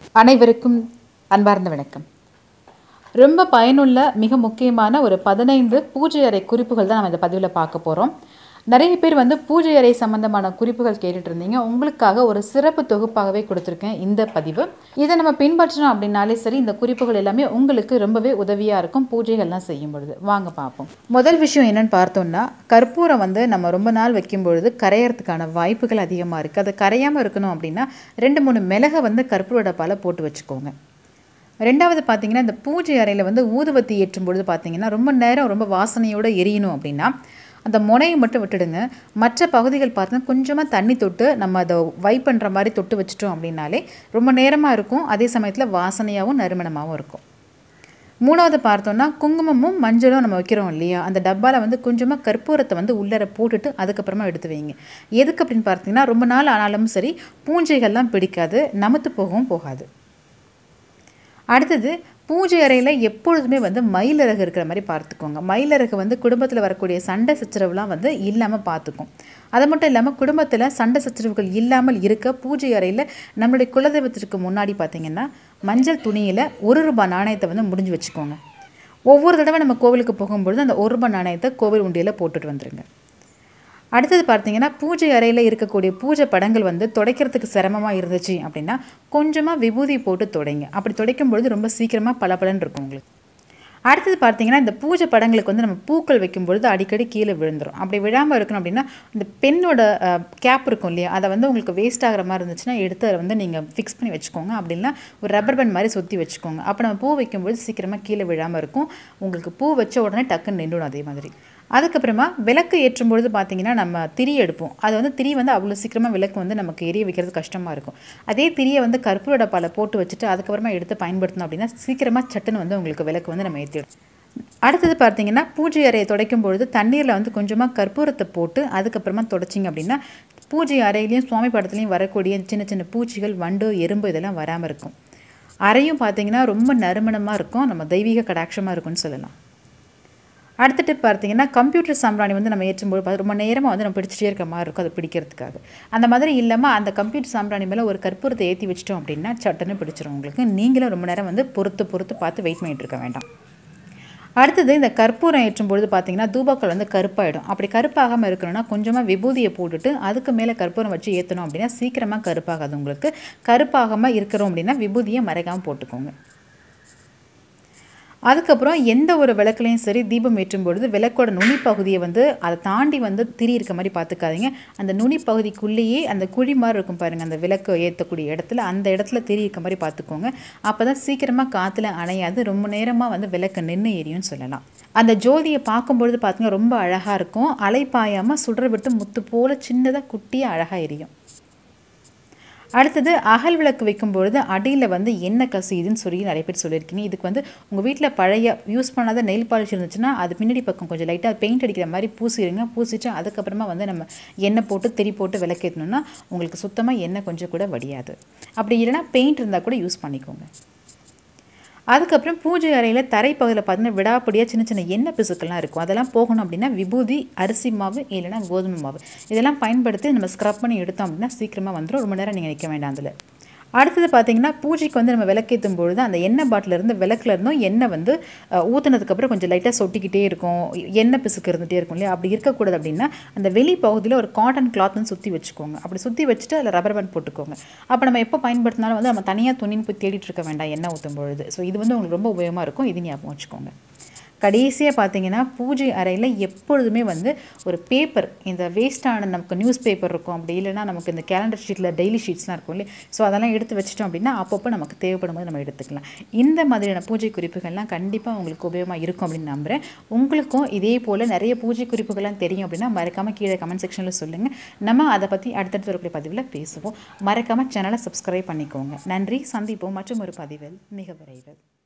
அனைவருக்கும் அன்பார்ந்த வணக்கம் ரொம்ப பயனுள்ள மிக முக்கியமான ஒரு பதினைந்து பூஜை அறை குறிப்புகள் தான் நம்ம இந்த பதிவில் பார்க்க போகிறோம் நிறைய பேர் வந்து பூஜை அறை சம்பந்தமான குறிப்புகள் கேட்டுட்டு இருந்தீங்க உங்களுக்காக ஒரு சிறப்பு தொகுப்பாகவே கொடுத்துருக்கேன் இந்த பதிவு இதை நம்ம பின்பற்றணும் அப்படின்னாலே சரி இந்த குறிப்புகள் எல்லாமே உங்களுக்கு ரொம்பவே உதவியாக இருக்கும் பூஜைகள்லாம் செய்யும் பொழுது வாங்க பார்ப்போம் முதல் விஷயம் என்னன்னு பார்த்தோம்னா கற்பூரம் வந்து நம்ம ரொம்ப நாள் வைக்கும் பொழுது கரையறதுக்கான வாய்ப்புகள் அதிகமாக இருக்குது அது கரையாமல் இருக்கணும் அப்படின்னா ரெண்டு மூணு மிளகை வந்து கற்பூர டப்பால போட்டு வச்சுக்கோங்க ரெண்டாவது பார்த்தீங்கன்னா இந்த பூஜை அறையில் வந்து ஊதுபத்தி ஏற்றும் பொழுது பார்த்தீங்கன்னா ரொம்ப நேரம் ரொம்ப வாசனையோடு எரியணும் அப்படின்னா அந்த முனையை மட்டும் விட்டுடுங்க மற்ற பகுதிகள் பார்த்தீங்கன்னா கொஞ்சமாக தண்ணி தொட்டு நம்ம அதை வைப் பண்ணுற மாதிரி தொட்டு வச்சிட்டோம் அப்படின்னாலே ரொம்ப நேரமாக இருக்கும் அதே சமயத்தில் வாசனையாகவும் நறுமணமாகவும் இருக்கும் மூணாவது பார்த்தோம்னா குங்குமமும் மஞ்சளும் நம்ம வைக்கிறோம் இல்லையா அந்த டப்பாவில் வந்து கொஞ்சமாக கற்பூரத்தை வந்து உள்ளர போட்டுட்டு அதுக்கப்புறமா எடுத்து வைங்க எதுக்கு அப்படின்னு பார்த்தீங்கன்னா ரொம்ப நாள் ஆனாலும் சரி பூஞ்சைகள்லாம் பிடிக்காது நமத்து போகவும் போகாது அடுத்தது பூஜை அறையில் எப்பொழுதுமே வந்து மயிலிறகு இருக்கிற மாதிரி பார்த்துக்கோங்க மயிலிறகு வந்து குடும்பத்தில் வரக்கூடிய சண்டை சச்சரவுலாம் வந்து இல்லாமல் பார்த்துக்கும் அது மட்டும் இல்லாமல் குடும்பத்தில் சண்டை சச்சரவுகள் இல்லாமல் இருக்க பூஜை அறையில் நம்மளுடைய குலதெய்வத்திற்கு முன்னாடி பார்த்தீங்கன்னா மஞ்சள் துணியில் ஒரு ரூபாய் நாணயத்தை வந்து முடிஞ்சு வச்சுக்கோங்க ஒவ்வொரு தடவை நம்ம கோவிலுக்கு போகும்பொழுது அந்த ஒரு ரூபாய் நாணயத்தை கோவில் உண்டியில் போட்டுட்டு வந்துடுங்க அடுத்தது பார்த்தீங்கன்னா பூஜை அறையில் இருக்கக்கூடிய பூஜை படங்கள் வந்து துடைக்கிறதுக்கு சிரமமாக இருந்துச்சு அப்படின்னா கொஞ்சமாக விபூதி போட்டு துடைங்க அப்படி துடைக்கும் பொழுது ரொம்ப சீக்கிரமாக பளபளன்னு இருக்கும் உங்களுக்கு அடுத்தது பார்த்தீங்கன்னா இந்த பூஜை படங்களுக்கு வந்து நம்ம பூக்கள் வைக்கும் பொழுது அடிக்கடி கீழே விழுந்துரும் அப்படி விழாமல் இருக்கணும் அப்படின்னா இந்த பெண்ணோட கேப் இருக்கும் இல்லையா அதை வந்து உங்களுக்கு வேஸ்ட் ஆகிற மாதிரி இருந்துச்சுன்னா எடுத்து அதை வந்து நீங்கள் ஃபிக்ஸ் பண்ணி வச்சுக்கோங்க அப்படி இல்லைனா ஒரு ரப்பர் பேண்ட் மாதிரி சுற்றி வச்சுக்கோங்க அப்போ நம்ம பூ வைக்கும்பொழுது சீக்கிரமாக கீழே விழாமல் இருக்கும் உங்களுக்கு பூ வச்ச உடனே டக்குன்னு நின்றுடும் அதே மாதிரி அதுக்கப்புறமா விளக்கு ஏற்றும் பொழுது பார்த்தீங்கன்னா நம்ம திரி எடுப்போம் அது வந்து திரி வந்து அவ்வளோ சீக்கிரமாக விளக்கு வந்து நமக்கு எரிய வைக்கிறது கஷ்டமாக இருக்கும் அதே திரியை வந்து கற்பூர டப்பாவில் போட்டு வச்சுட்டு அதுக்கப்புறமா எடுத்து பயன்படுத்தணும் அப்படின்னா சீக்கிரமாக சட்டுன்னு வந்து உங்களுக்கு விளக்கு வந்து நம்ம ஏற்றிடும் அடுத்தது பார்த்தீங்கன்னா பூஜை அறையை துடைக்கும் பொழுது தண்ணீரில் வந்து கொஞ்சமாக கற்பூரத்தை போட்டு அதுக்கப்புறமா துடைச்சிங்க அப்படின்னா பூஜை அறையிலையும் சுவாமி படத்துலையும் வரக்கூடிய சின்ன சின்ன பூச்சிகள் வண்டு எறும்பு இதெல்லாம் வராமல் இருக்கும் அறையும் பார்த்தீங்கன்னா ரொம்ப நறுமணமாக இருக்கும் நம்ம தெய்வீக கடாட்சமாக இருக்கும்னு சொல்லலாம் அடுத்துட்டு பார்த்தீங்கன்னா கம்ப்யூட்டர் சாம்பிராணி வந்து நம்ம ஏற்றும்போது பார்த்து ரொம்ப நேரமாக வந்து நம்ம பிடிச்சிட்டே இருக்க மாதிரி இருக்கும் அதை பிடிக்கிறதுக்காக அந்த மாதிரி இல்லாமல் அந்த கம்ப்யூட்டர் சாம்பிராணி மேலே ஒரு கற்பூரத்தை ஏற்றி வச்சிட்டோம் அப்படின்னா சட்டுன்னு பிடிச்சிரும் உங்களுக்கு நீங்களும் ரொம்ப நேரம் வந்து பொறுத்து பொறுத்து பார்த்து வெயிட் பண்ணிட்டு இருக்க வேண்டாம் அடுத்தது இந்த கற்பூரம் ஏற்றும் பொழுது பார்த்தீங்கன்னா தூபாக்கள் வந்து கருப்பாயிடும் அப்படி கருப்பாகாமல் இருக்கணும்னா கொஞ்சமாக விபூதியை போட்டுட்டு அதுக்கு மேலே கற்பூரம் வச்சு ஏற்றணும் அப்படின்னா சீக்கிரமாக கருப்பாகாது உங்களுக்கு கருப்பாகாமல் இருக்கிறோம் அப்படின்னா விபூதியை மறைக்காமல் போட்டுக்கோங்க அதுக்கப்புறம் எந்த ஒரு விளக்குலையும் சரி தீபம் ஏற்றும் பொழுது விளக்கோட நுனி பகுதியை வந்து அதை தாண்டி வந்து திரி இருக்க மாதிரி பார்த்துக்காதீங்க அந்த நுனி பகுதிக்குள்ளேயே அந்த குழி மாதிரி இருக்கும் பாருங்கள் அந்த விளக்கு ஏற்றக்கூடிய இடத்துல அந்த இடத்துல திரி இருக்க மாதிரி பார்த்துக்கோங்க அப்போ தான் சீக்கிரமாக காற்றுல அணையாது ரொம்ப நேரமாக வந்து விளக்கு நின்று எரியும்னு சொல்லலாம் அந்த ஜோதியை பார்க்கும்பொழுது பார்த்தீங்கன்னா ரொம்ப அழகாக இருக்கும் அலைப்பாயாமல் சுடர் விட்டு முத்து போல் சின்னதாக குட்டியாக அழகாக எரியும் அடுத்தது அகல் விளக்கு வைக்கும்பொழுது அடியில் வந்து எண்ணெய் கசியுதுன்னு சொல்லி நிறைய பேர் சொல்லியிருக்கீங்க இதுக்கு வந்து உங்கள் வீட்டில் பழைய யூஸ் பண்ணாத நெயில் பாலிஷ் இருந்துச்சுன்னா அது பின்னாடி பக்கம் கொஞ்சம் லைட்டாக பெயிண்ட் அடிக்கிற மாதிரி பூசிடுங்க பூசிட்டு அதுக்கப்புறமா வந்து நம்ம எண்ணெய் போட்டு திரி போட்டு விளக்கேற்றணும்னா உங்களுக்கு சுத்தமாக எண்ணெய் கொஞ்சம் கூட வடியாது அப்படி இல்லைனா பெயிண்ட் இருந்தால் கூட யூஸ் பண்ணிக்கோங்க அதுக்கப்புறம் பூஜை அறையில் தரைப்பகுதியில் பார்த்தீங்கன்னா விடாப்படியாக சின்ன சின்ன எண்ணெய் பிசுக்கெல்லாம் இருக்கும் அதெல்லாம் போகணும் அப்படின்னா விபூதி அரிசி மாவு இல்லைனா கோதுமை மாவு இதெல்லாம் பயன்படுத்தி நம்ம ஸ்க்ரப் பண்ணி எடுத்தோம் அப்படின்னா சீக்கிரமாக வந்துடும் ரொம்ப நேரம் நீங்கள் நிற்க வேண்டாம் அதில் அடுத்தது பார்த்தீங்கன்னா பூஜைக்கு வந்து நம்ம விளக்கேற்றும் பொழுது அந்த எண்ணெய் பாட்டில் இருந்து விளக்குல இருந்தும் எண்ணெய் வந்து ஊற்றுனதுக்கப்புறம் கொஞ்சம் லைட்டாக சொட்டிக்கிட்டே இருக்கும் எண்ணெய் பிசுக்கு இருந்துகிட்டே இருக்கும் இல்லையா அப்படி இருக்கக்கூடாது அப்படின்னா அந்த வெளி பகுதியில் ஒரு காட்டன் கிளாத் வந்து சுற்றி வச்சுக்கோங்க அப்படி சுற்றி வச்சுட்டு அதில் ரப்பர் பேண்ட் போட்டுக்கோங்க அப்போ நம்ம எப்போ பயன்படுத்தினாலும் வந்து நம்ம தனியாக துணின்னு போய் தேடிட்டு இருக்க வேண்டாம் எண்ணெய் ஊற்றும் பொழுது ஸோ இது வந்து உங்களுக்கு ரொம்ப உபயோகமாக இருக்கும் இது ஞாபகம் வச்சுக்கோங்க கடைசியாக பார்த்தீங்கன்னா பூஜை அறையில் எப்பொழுதுமே வந்து ஒரு பேப்பர் இந்த வேஸ்ட்டான நமக்கு நியூஸ் பேப்பர் இருக்கும் அப்படி இல்லைனா நமக்கு இந்த கேலண்டர் ஷீட்டில் டெய்லி ஷீட்ஸ்லாம் இருக்கும் இல்லையா ஸோ அதெல்லாம் எடுத்து வச்சிட்டோம் அப்படின்னா அப்பப்போ நமக்கு தேவைப்படும் போது நம்ம எடுத்துக்கலாம் இந்த மாதிரியான பூஜை குறிப்புகள்லாம் கண்டிப்பாக உங்களுக்கு உபயோகமாக இருக்கும் அப்படின்னு நம்புகிறேன் உங்களுக்கும் இதே போல் நிறைய பூஜை குறிப்புகள்லாம் தெரியும் அப்படின்னா மறக்காமல் கீழே கமெண்ட் செக்ஷனில் சொல்லுங்கள் நம்ம அதை பற்றி அடுத்தடுத்து வரக்கூடிய பதிவில் பேசுவோம் மறக்காமல் சேனலை சப்ஸ்கிரைப் பண்ணிக்கோங்க நன்றி சந்திப்போம் மற்றும் ஒரு பதிவில் மிக விரைவில்